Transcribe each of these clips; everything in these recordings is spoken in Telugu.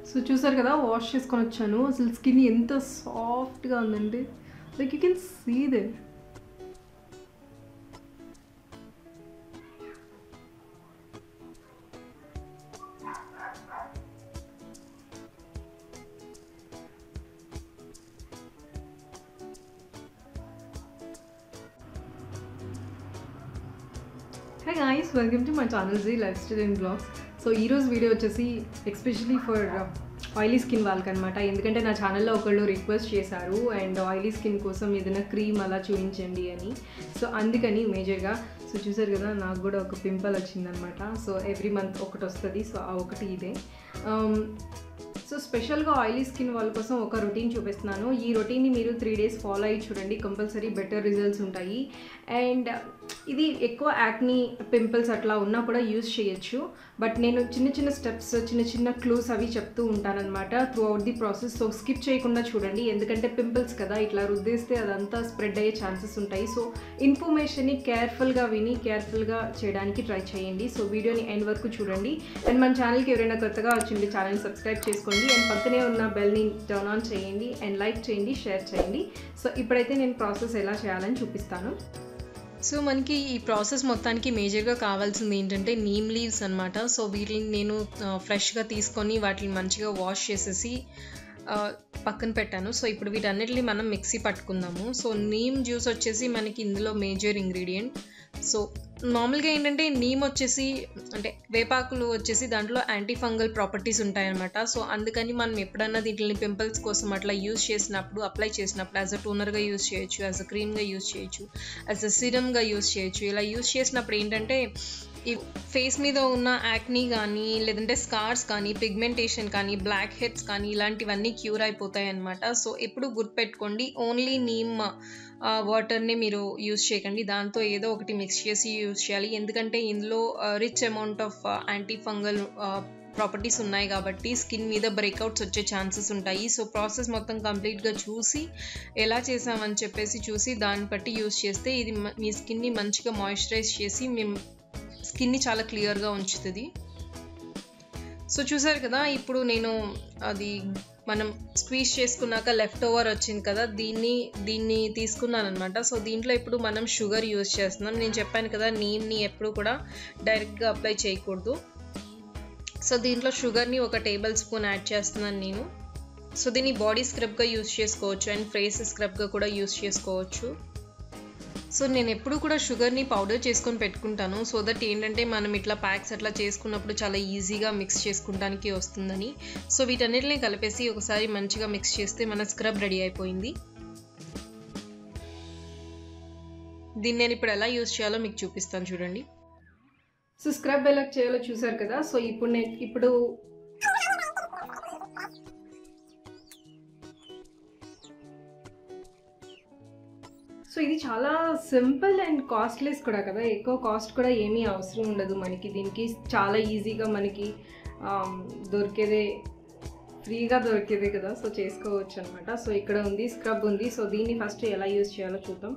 సో చూసారు కదా వాష్ చేసుకొని వచ్చాను అసలు స్కిన్ ఎంత సాఫ్ట్గా ఉందండి like you can see the hi guys welcome to my channel G lifestyle and vlogs so ఈరోజు వీడియో వచ్చేసి ఎస్పెషలీ ఫర్ ఆయిలీ స్కిన్ వాళ్ళకి అనమాట ఎందుకంటే నా ఛానల్లో ఒకళ్ళు రిక్వెస్ట్ చేశారు అండ్ ఆయిలీ స్కిన్ కోసం ఏదైనా క్రీమ్ అలా చూపించండి అని సో అందుకని మేజర్గా సో చూసారు కదా నాకు కూడా ఒక పింపుల్ వచ్చిందనమాట సో ఎవ్రీ మంత్ ఒకటి వస్తుంది సో ఆ ఒకటి ఇదే సో స్పెషల్గా ఆయిలీ స్కిన్ వాళ్ళ కోసం ఒక రొటీన్ చూపిస్తున్నాను ఈ రొటీన్ని మీరు త్రీ డేస్ ఫాలో అయ్యి చూడండి కంపల్సరీ బెటర్ రిజల్ట్స్ ఉంటాయి అండ్ ఇది ఎక్కువ యాక్నీ పింపుల్స్ అట్లా ఉన్నా కూడా యూస్ చేయొచ్చు బట్ నేను చిన్న చిన్న స్టెప్స్ చిన్న చిన్న క్లూస్ అవి చెప్తూ ఉంటానన్నమాట throughout the process so skip చేయకుండా చూడండి ఎందుకంటే పింపుల్స్ కదా ఇట్లా రుద్దేస్తే అదంతా స్ప్రెడ్ అయ్యే ఛాన్సెస్ ఉంటాయి సో ఇన్ఫర్మేషన్ని కేర్ఫుల్గా విని కేర్ఫుల్గా చేయడానికి ట్రై చేయండి సో వీడియోని ఎండ్ వరకు చూడండి అండ్ మన ఛానల్కి ఎవరైనా కొత్తగా వచ్చింది ఛానల్ సబ్స్క్రైబ్ చేసుకోండి అండ్ పక్కనే ఉన్న బెల్ని టర్న్ ఆన్ చేయండి అండ్ లైక్ చేయండి షేర్ చేయండి సో ఇప్పుడైతే నేను ప్రాసెస్ ఎలా చేయాలని చూపిస్తాను సో మనకి ఈ ప్రాసెస్ మొత్తానికి మేజర్గా కావాల్సింది ఏంటంటే నీమ్ లీవ్స్ అనమాట సో వీటిని నేను ఫ్రెష్గా తీసుకొని వాటిని మంచిగా వాష్ చేసేసి పక్కన పెట్టాను సో ఇప్పుడు వీటన్నిటిని మనం మిక్సీ పట్టుకుందాము సో నీమ్ జ్యూస్ వచ్చేసి మనకి ఇందులో మేజర్ ఇంగ్రీడియంట్ సో నార్మల్గా ఏంటంటే నీమ్ వచ్చేసి అంటే వేపాకులు వచ్చేసి దాంట్లో యాంటీ ఫంగల్ ప్రాపర్టీస్ ఉంటాయన్నమాట సో అందుకని మనం ఎప్పుడన్నా దీంట్ని పింపుల్స్ కోసం అట్లా యూస్ చేసినప్పుడు అప్లై చేసినప్పుడు యాజ్ అ టోనర్గా యూస్ చేయొచ్చు యాజ్ అ క్రీమ్గా యూస్ చేయొచ్చు యాజ్ అ సిరమ్గా యూస్ చేయొచ్చు ఇలా యూస్ చేసినప్పుడు ఏంటంటే ఈ ఫేస్ మీద ఉన్న యాక్నీ కానీ లేదంటే స్కార్స్ కానీ పిగ్మెంటేషన్ కానీ బ్లాక్ హెడ్స్ కానీ ఇలాంటివన్నీ క్యూర్ అయిపోతాయి అనమాట సో ఎప్పుడు గుర్తుపెట్టుకోండి ఓన్లీ నీమ్ వాటర్ని మీరు యూస్ చేయకండి దాంతో ఏదో ఒకటి మిక్స్ చేసి యూస్ చేయాలి ఎందుకంటే ఇందులో rich amount of anti fungal properties ఉన్నాయి కాబట్టి స్కిన్ మీద బ్రేక్అవుట్స్ వచ్చే ఛాన్సెస్ ఉంటాయి సో ప్రాసెస్ మొత్తం కంప్లీట్గా చూసి ఎలా చేసామని చెప్పేసి చూసి దాన్ని బట్టి యూస్ చేస్తే ఇది మీ స్కిన్ని మంచిగా మాయిశ్చరైజ్ చేసి మేము స్కిన్ని చాలా క్లియర్గా ఉంచుతుంది సో చూసారు కదా ఇప్పుడు నేను అది మనం స్క్వీజ్ చేసుకున్నాక లెఫ్ట్ ఓవర్ వచ్చింది కదా దీన్ని దీన్ని తీసుకున్నాను అనమాట సో దీంట్లో ఇప్పుడు మనం షుగర్ యూజ్ చేస్తున్నాం నేను చెప్పాను కదా నీమ్ని ఎప్పుడు కూడా డైరెక్ట్గా అప్లై చేయకూడదు సో దీంట్లో షుగర్ని ఒక టేబుల్ స్పూన్ యాడ్ చేస్తున్నాను నేను సో దీన్ని బాడీ స్క్రబ్గా యూజ్ చేసుకోవచ్చు అండ్ ఫేస్ స్క్రబ్గా కూడా యూజ్ చేసుకోవచ్చు సో నేను ఎప్పుడు కూడా షుగర్ని పౌడర్ చేసుకొని పెట్టుకుంటాను సో దట్ ఏంటంటే మనం ఇట్లా ప్యాక్స్ అట్లా చేసుకున్నప్పుడు చాలా ఈజీగా మిక్స్ చేసుకుంటానికి వస్తుందని సో వీటన్నిటిని కలిపేసి ఒకసారి మంచిగా మిక్స్ చేస్తే మన స్క్రబ్ రెడీ అయిపోయింది దీన్ని నేను ఇప్పుడు ఎలా యూజ్ చేయాలో మీకు చూపిస్తాను చూడండి సో స్క్రబ్ ఎలా చేయాలో చూసారు కదా సో ఇప్పుడు నేను ఇప్పుడు సో ఇది చాలా సింపుల్ అండ్ కాస్ట్లెస్ కూడా కదా ఎక్కువ కాస్ట్ కూడా ఏమీ అవసరం ఉండదు మనకి దీనికి చాలా ఈజీగా మనకి దొరికేదే ఫ్రీగా దొరికేదే కదా సో చేసుకోవచ్చు అనమాట సో ఇక్కడ ఉంది స్క్రబ్ ఉంది సో దీన్ని ఫస్ట్ ఎలా యూజ్ చేయాలో చూద్దాం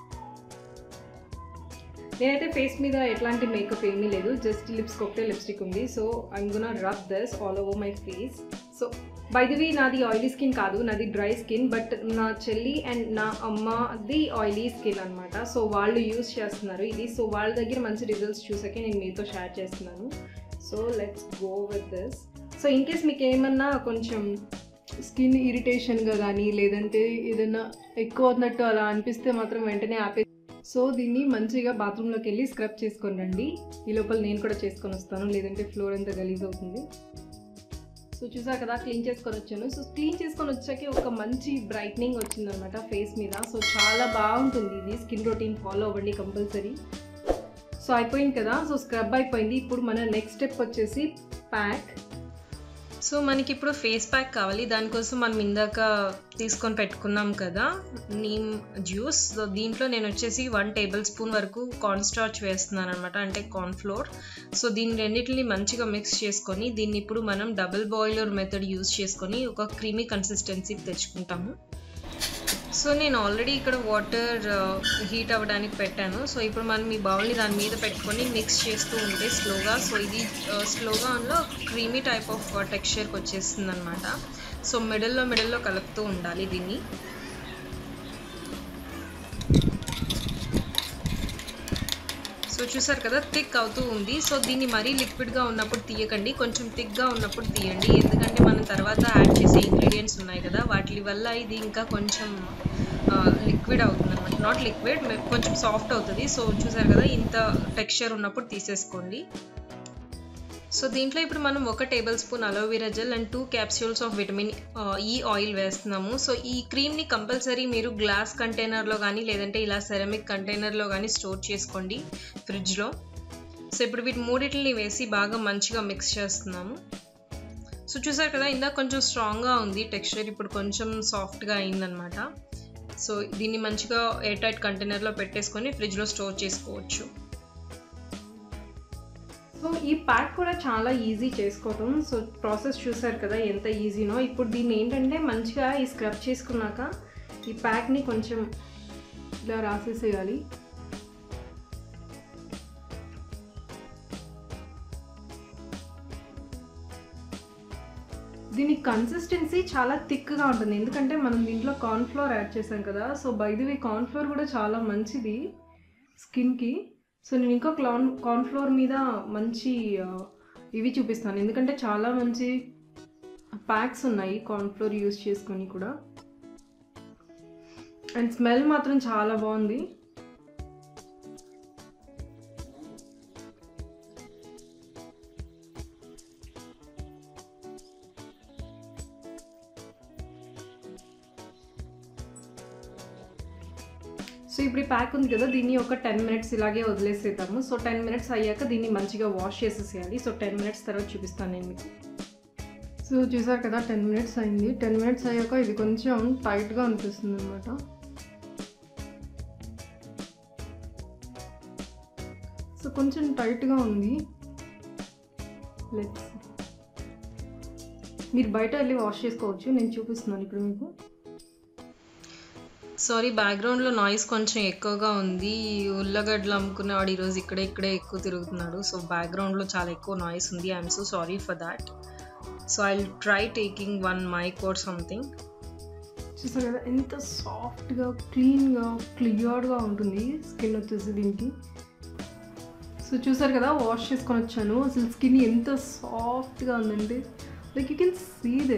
నేనైతే ఫేస్ మీద ఎట్లాంటి మేకప్ ఏమీ లేదు జస్ట్ లిప్స్కి ఒకటే లిప్స్టిక్ ఉంది so I'm gonna rub this all over my face so by the way నాది ఆయిలీ స్కిన్ కాదు నాది డ్రై స్కిన్ బట్ నా చెల్లి అండ్ నా అమ్మది ఆయిలీ స్కిన్ అనమాట సో వాళ్ళు యూస్ చేస్తున్నారు ఇది సో వాళ్ళ దగ్గర మంచి రిజల్ట్స్ చూసాకే నేను మీతో షేర్ చేస్తున్నాను so let's go with this so in case మీకు ఏమన్నా కొంచెం స్కిన్ ఇరిటేషన్గా కానీ లేదంటే ఏదైనా ఎక్కువ అవుతున్నట్టు అలా అనిపిస్తే మాత్రం వెంటనే ఆపే సో దీన్ని మంచిగా బాత్రూంలోకి వెళ్ళి స్క్రబ్ చేసుకొని రండి ఈ లోపల నేను కూడా చేసుకొని వస్తాను లేదంటే ఫ్లోర్ అంతా గలీజ్ అవుతుంది సో చూసా కదా క్లీన్ చేసుకొని వచ్చాను సో క్లీన్ చేసుకొని వచ్చాకే ఒక మంచి బ్రైట్నింగ్ వచ్చిందనమాట ఫేస్ మీద సో చాలా బాగుంటుంది ఇది స్కిన్ రొటీన్ ఫాలో అవ్వండి కంపల్సరీ సో అయిపోయింది కదా సో స్క్రబ్ అయిపోయింది ఇప్పుడు మన నెక్స్ట్ స్టెప్ వచ్చేసి ప్యాక్ సో మనకి ఇప్పుడు ఫేస్ ప్యాక్ కావాలి దానికోసం మనం ఇందాక తీసుకొని పెట్టుకున్నాం కదా నీమ్ జ్యూస్ సో దీంట్లో నేను వచ్చేసి వన్ టేబుల్ స్పూన్ వరకు కార్న్ స్టార్చ్ వేస్తున్నాను అనమాట అంటే కార్న్ ఫ్లోర్ సో దీని రెండింటిని మంచిగా మిక్స్ చేసుకొని దీన్ని ఇప్పుడు మనం డబుల్ బాయిలర్ మెథడ్ యూస్ చేసుకొని ఒక క్రీమీ కన్సిస్టెన్సీ తెచ్చుకుంటాము సో నేను ఆల్రెడీ ఇక్కడ వాటర్ హీట్ అవ్వడానికి పెట్టాను సో ఇప్పుడు మనం ఈ బౌల్ని దాని మీద పెట్టుకొని మిక్స్ చేస్తూ ఉంటే స్లోగా సో ఇది స్లోగా అందులో క్రీమీ టైప్ ఆఫ్ టెక్స్చర్కి వచ్చేస్తుంది అనమాట సో మిడిల్లో మిడిల్లో కలుపుతూ ఉండాలి దీన్ని సో చూసారు కదా థిక్ అవుతూ ఉంది సో దీన్ని మరీ లిక్విడ్గా ఉన్నప్పుడు తీయకండి కొంచెం థిక్గా ఉన్నప్పుడు తీయండి ఎందుకంటే మనం తర్వాత యాడ్ చేసే ఇంగ్రీడియంట్స్ ఉన్నాయి కదా వాటి వల్ల ఇది ఇంకా కొంచెం లిక్విడ్ అవుతుంది అనమాట నాట్ లిక్విడ్ కొంచెం సాఫ్ట్ అవుతుంది సో చూసారు కదా ఇంత టెక్స్చర్ ఉన్నప్పుడు తీసేసుకోండి సో దీంట్లో ఇప్పుడు మనం ఒక tablespoon aloe vera gel and two capsules of vitamin E oil వేస్తున్నాము సో ఈ క్రీమ్ని కంపల్సరీ మీరు గ్లాస్ కంటైనర్లో కానీ లేదంటే ఇలా సెరమిక్ కంటైనర్లో కానీ స్టోర్ చేసుకోండి ఫ్రిడ్జ్లో సో ఇప్పుడు వీటి మూడిటిని వేసి బాగా మంచిగా మిక్స్ చేస్తున్నాము సో చూసారు కదా ఇందాక కొంచెం స్ట్రాంగ్గా ఉంది టెక్స్చర్ ఇప్పుడు కొంచెం సాఫ్ట్గా అయిందనమాట సో దీన్ని మంచిగా ఎయిర్ టైట్ కంటైనర్లో పెట్టేసుకొని ఫ్రిడ్జ్లో స్టోర్ చేసుకోవచ్చు సో ఈ ప్యాక్ కూడా చాలా ఈజీ చేసుకోవటం సో ప్రాసెస్ చూసారు కదా ఎంత ఈజీనో ఇప్పుడు దీన్ని ఏంటంటే మంచిగా ఈ స్క్రబ్ చేసుకున్నాక ఈ ప్యాక్ని కొంచెం ఇలా రాసేసేయాలి దీని కన్సిస్టెన్సీ చాలా థిక్గా ఉంటుంది ఎందుకంటే మనం దీంట్లో కార్న్ఫ్లోర్ యాడ్ చేసాం కదా సో బైదివి కార్న్ఫ్లోర్ కూడా చాలా మంచిది స్కిన్కి సో నేను ఇంకా క్లాన్ కార్న్ఫ్లోర్ మీద మంచి ఇవి చూపిస్తాను ఎందుకంటే చాలా మంచి ప్యాక్స్ ఉన్నాయి కార్న్ఫ్లోర్ యూస్ చేసుకొని కూడా అండ్ స్మెల్ మాత్రం చాలా బాగుంది సో ఇప్పుడు ఈ ప్యాక్ ఉంది కదా దీన్ని ఒక టెన్ మినిట్స్ ఇలాగే వదిలేసేద్దాము సో టెన్ మినిట్స్ అయ్యాక దీన్ని మంచిగా వాష్ చేసేసేయాలి సో టెన్ మినిట్స్ తర్వాత చూపిస్తాను నేను మీకు సో చూసారు కదా టెన్ మినిట్స్ అయింది టెన్ మినిట్స్ అయ్యాక ఇది కొంచెం టైట్గా అనిపిస్తుంది అనమాట సో కొంచెం టైట్గా ఉంది లెట్స్ మీరు బయట వెళ్ళి వాష్ చేసుకోవచ్చు నేను చూపిస్తున్నాను ఇప్పుడు మీకు సారీ బ్యాక్గ్రౌండ్లో నాయిస్ కొంచెం ఎక్కువగా ఉంది ఉల్లగడ్డలు అమ్ముకునేవాడు ఈరోజు ఇక్కడే ఇక్కడే ఎక్కువ తిరుగుతున్నాడు సో బ్యాక్గ్రౌండ్లో చాలా ఎక్కువ నాయిస్ ఉంది I'm so sorry for that so I try taking one mic or something చూసారు కదా ఎంత సాఫ్ట్గా క్లీన్గా క్లియర్గా ఉంటుంది స్కిన్ వచ్చేసి దీనికి సో చూసారు కదా వాష్ చేసుకొని వచ్చాను అసలు స్కిన్ ఎంత సాఫ్ట్గా ఉందంటే like you can see the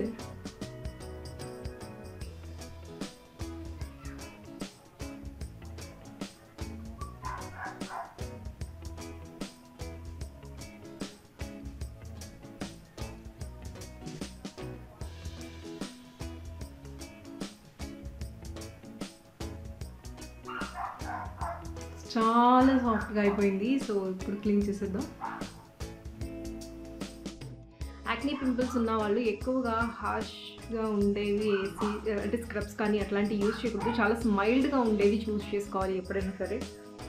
చాలా సాఫ్ట్గా అయిపోయింది సో ఇప్పుడు క్లీన్ చేసేద్దాం యాక్నీ పింపుల్స్ ఉన్న వాళ్ళు ఎక్కువగా హార్ష్గా ఉండేవి వేసి అంటే స్క్రబ్స్ కానీ అట్లాంటివి యూజ్ చేయకూడదు చాలా మైల్డ్గా ఉండేవి చూస్ చేసుకోవాలి ఎప్పుడైనా సరే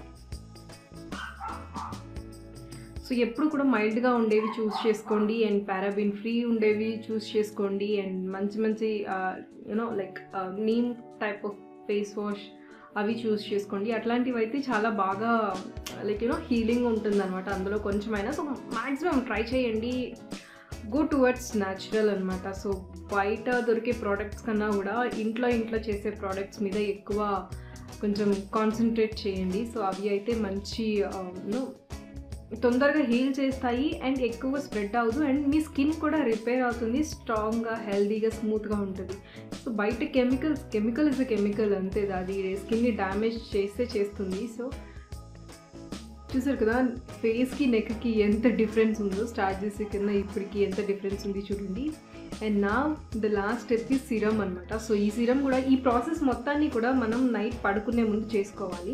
సో ఎప్పుడు కూడా మైల్డ్గా ఉండేవి చూస్ చేసుకోండి అండ్ పారాబిన్ ఫ్రీ ఉండేవి చూస్ చేసుకోండి అండ్ మంచి మంచి you know like neem type of face wash అవి చూస్ చేసుకోండి అట్లాంటివి అయితే చాలా బాగా లైక్ యూనో హీలింగ్ ఉంటుంది అనమాట అందులో కొంచెమైనా సో మ్యాక్సిమం ట్రై చేయండి గో టువర్డ్స్ న్యాచురల్ అనమాట సో బయట దొరికే ప్రోడక్ట్స్ కన్నా కూడా ఇంట్లో ఇంట్లో చేసే ప్రోడక్ట్స్ మీద ఎక్కువ కొంచెం కాన్సన్ట్రేట్ చేయండి సో అవి అయితే మంచి యూనో తొందరగా హీల్ చేస్తాయి అండ్ ఎక్కువగా స్ప్రెడ్ అవుతుంది అండ్ మీ స్కిన్ కూడా రిపేర్ అవుతుంది స్ట్రాంగ్గా హెల్దీగా స్మూత్గా ఉంటుంది సో బయట కెమికల్స్ కెమికల్ ఇస్ కెమికల్ అంతే అది స్కిన్ని డ్యామేజ్ చేస్తే చేస్తుంది సో చూసారు కదా ఫేస్కి నెక్కి ఎంత డిఫరెన్స్ ఉందో స్టార్ట్ చేసే కింద ఇప్పటికి ఎంత డిఫరెన్స్ ఉంది చూడండి అండ్ నా ద లాస్ట్ స్టెప్ ఈ సిరమ్ అనమాట సో ఈ సిరమ్ కూడా ఈ ప్రాసెస్ మొత్తాన్ని కూడా మనం నైట్ పడుకునే ముందు చేసుకోవాలి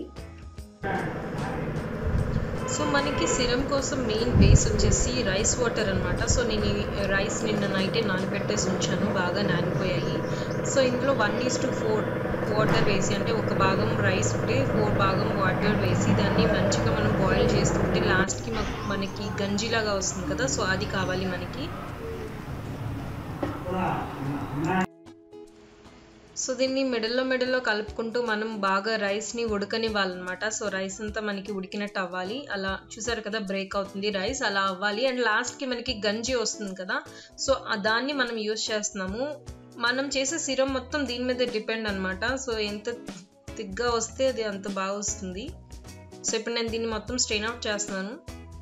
సో మనకి సిరం కోసం మెయిన్ బేస్ వచ్చేసి రైస్ వాటర్ అనమాట సో నేను ఈ రైస్ నిన్న నైటే నానబెట్టేసి ఉంచాను బాగా నానిపోయాయి సో ఇందులో one is to four water వేసి అంటే ఒక భాగం రైస్ ఉంటే ఫోర్ భాగం వాటర్ వేసి దాన్ని మంచిగా మనం బాయిల్ చేసుకుంటే లాస్ట్కి మనకి గంజిలాగా వస్తుంది కదా సో అది కావాలి మనకి సో దీన్ని మిడిల్లో మిడిల్లో కలుపుకుంటూ మనం బాగా రైస్ని ఉడకనివ్వాలన్నమాట సో రైస్ అంతా మనకి ఉడికినట్టు అవ్వాలి అలా చూసారు కదా బ్రేక్ అవుతుంది రైస్ అలా అవ్వాలి అండ్ లాస్ట్కి మనకి గంజి వస్తుంది కదా సో ఆ దాన్ని మనం యూస్ చేస్తున్నాము మనం చేసే సిరం మొత్తం దీని మీద డిపెండ్ అనమాట సో ఎంత థిక్గా వస్తే అది అంత బాగా వస్తుంది సో ఇప్పుడు నేను దీన్ని మొత్తం స్ట్రెయిన్ అవుట్ చేస్తున్నాను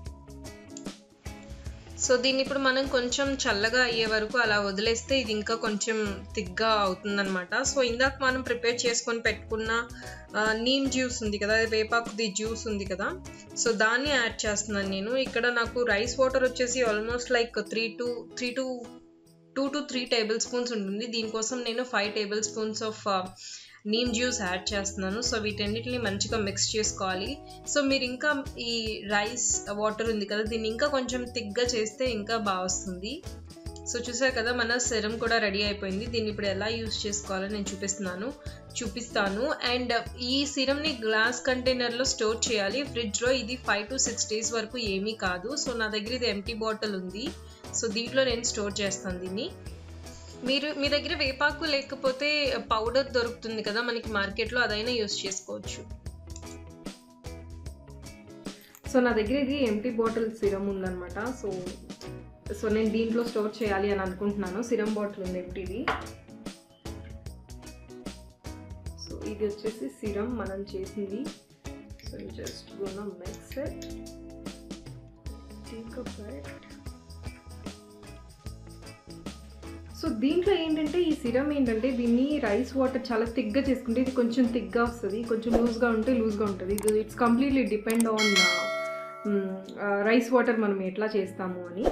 సో దీన్ని ఇప్పుడు మనం కొంచెం చల్లగా అయ్యే వరకు అలా వదిలేస్తే ఇది ఇంకా కొంచెం థిక్గా అవుతుందన్నమాట సో ఇందాక మనం ప్రిపేర్ చేసుకొని పెట్టుకున్న నీమ్ జ్యూస్ ఉంది కదా వేపాకుది జ్యూస్ ఉంది కదా సో దాన్ని యాడ్ చేస్తున్నాను నేను ఇక్కడ నాకు రైస్ వాటర్ వచ్చేసి almost like three to three to two to three tablespoons ఉంటుంది దీనికోసం నేను five tablespoons of neem juice add చేస్తున్నాను సో వీటన్నిటిని మంచిగా మిక్స్ చేసుకోవాలి సో మీరు ఇంకా ఈ రైస్ వాటర్ ఉంది కదా దీన్ని ఇంకా కొంచెం థిక్గా చేస్తే ఇంకా బాగా వస్తుంది సో చూసారు కదా మన సిరం కూడా రెడీ అయిపోయింది దీన్ని ఇప్పుడు ఎలా యూస్ చేసుకోవాలో నేను చూపిస్తున్నాను చూపిస్తాను అండ్ ఈ సిరంని గ్లాస్ కంటైనర్లో స్టోర్ చేయాలి ఫ్రిడ్జ్లో ఇది ఫైవ్ టు సిక్స్ డేస్ వరకు ఏమీ కాదు సో నా దగ్గర ఇది ఎంటీ బాటిల్ ఉంది సో దీంట్లో నేను స్టోర్ చేస్తాను దీన్ని మీరు మీ దగ్గర వేపాకు లేకపోతే పౌడర్ దొరుకుతుంది కదా మనకి మార్కెట్లో అదైనా యూస్ చేసుకోవచ్చు సో నా దగ్గర ఇది ఎంటీ బాటిల్ సిరం ఉందన్నమాట సో సో నేను దీంట్లో స్టోర్ చేయాలి అని అనుకుంటున్నాను సిరం బాటిల్ ఉంది ఎంటీది సో ఇది వచ్చేసి సిరం మనం చేసింది so just gonna mix it take a bite so దీంట్లో ఏంటంటే ఈ సిరం ఏంటంటే దీన్ని రైస్ వాటర్ చాలా థిక్గా చేసుకుంటే ఇది కొంచెం థిక్గా వస్తుంది కొంచెం లూజ్గా ఉంటే లూజ్గా ఉంటుంది ఇది it's completely depend on rice water మనం ఎట్లా చేస్తాము అని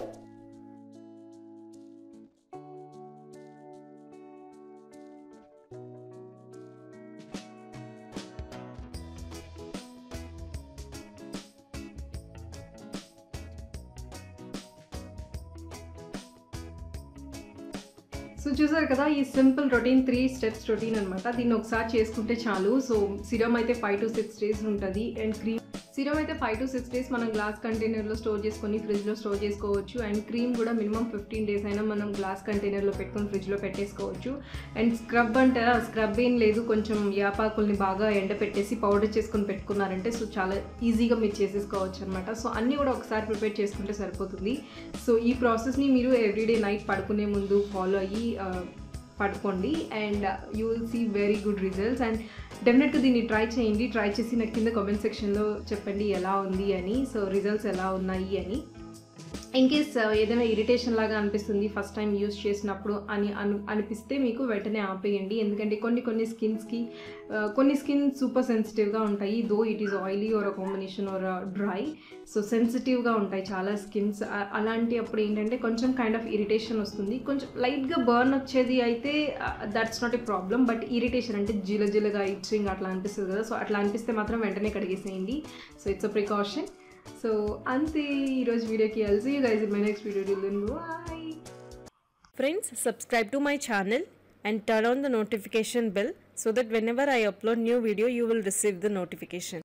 సో చూసారు కదా ఈ simple routine three steps routine అనమాట దీన్ని ఒకసారి చేసుకుంటే చాలు సో సిరం అయితే ఫైవ్ టు సిక్స్ డేస్ ఉంటుంది అండ్ క్రీమ్ సిరం అయితే ఫైవ్ టు సిక్స్ డేస్ మనం గ్లాస్ కంటైనర్లో స్టోర్ చేసుకొని ఫ్రిడ్జ్లో స్టోర్ చేసుకోవచ్చు అండ్ క్రీమ్ కూడా మినిమం ఫిఫ్టీన్ డేస్ అయినా మనం గ్లాస్ కంటైనర్లో పెట్టుకొని ఫ్రిడ్జ్లో పెట్టేసుకోవచ్చు అండ్ స్క్రబ్ అంటారా స్క్రబ్ ఏం లేదు కొంచెం యాపాకుల్ని బాగా ఎండపెట్టేసి పౌడర్ చేసుకొని పెట్టుకున్నారంటే సో చాలా ఈజీగా మీరు చేసేసుకోవచ్చు అనమాట సో అన్నీ కూడా ఒకసారి ప్రిపేర్ చేసుకుంటే సరిపోతుంది సో ఈ ప్రాసెస్ని మీరు ఎవ్రీడే నైట్ పడుకునే ముందు ఫాలో అయ్యి పడుకోండి and you will see very good results and డెఫినెట్గా దీన్ని ట్రై చేయండి ట్రై చేసి నాకు కింద కామెంట్ సెక్షన్లో చెప్పండి ఎలా ఉంది అని సో రిజల్ట్స్ ఎలా ఉన్నాయి అని ఇన్ కేస్ ఏదైనా ఇరిటేషన్ లాగా అనిపిస్తుంది ఫస్ట్ టైం యూస్ చేసినప్పుడు అని అను అనిపిస్తే మీకు వెంటనే ఆపేయండి ఎందుకంటే కొన్ని కొన్ని స్కిన్స్కి కొన్ని స్కిన్ సూపర్ సెన్సిటివ్గా ఉంటాయి though it is oily or combination or dry so సెన్సిటివ్గా ఉంటాయి చాలా స్కిన్స్ అలాంటి అప్పుడు ఏంటంటే కొంచెం కైండ్ ఆఫ్ ఇరిటేషన్ వస్తుంది కొంచెం లైట్గా బర్న్ వచ్చేది అయితే that's not a problem but irritation అంటే జిల జిలగా ఇచ్చింగ్ అట్లా అనిపిస్తుంది కదా సో అట్లా అనిపిస్తే మాత్రం వెంటనే కడిగేసేయండి so it's a precaution so అంతే ఈరోజు వీడియోకి కలిసి you guys my next video bye Friends, subscribe to my channel and turn on the notification bell so that whenever I upload new video you will receive the notification.